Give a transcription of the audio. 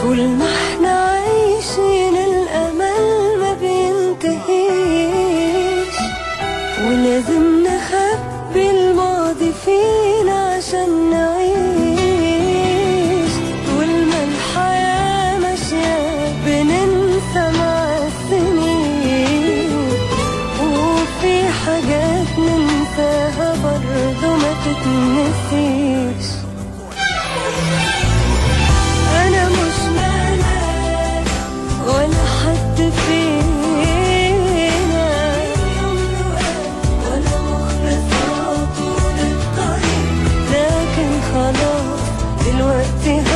طول ما احنا عايشين الأمل ما بينتهيش ولازم نخبي الماضي فينا عشان نعيش طول ما الحياة ماشية بننسى مع السنين وفي حاجات ننساها برضه ما تتنسيش أنا مش ملاك ولا حد فينا ولا مخلصة طول الطريق لكن خلاص دلوقتي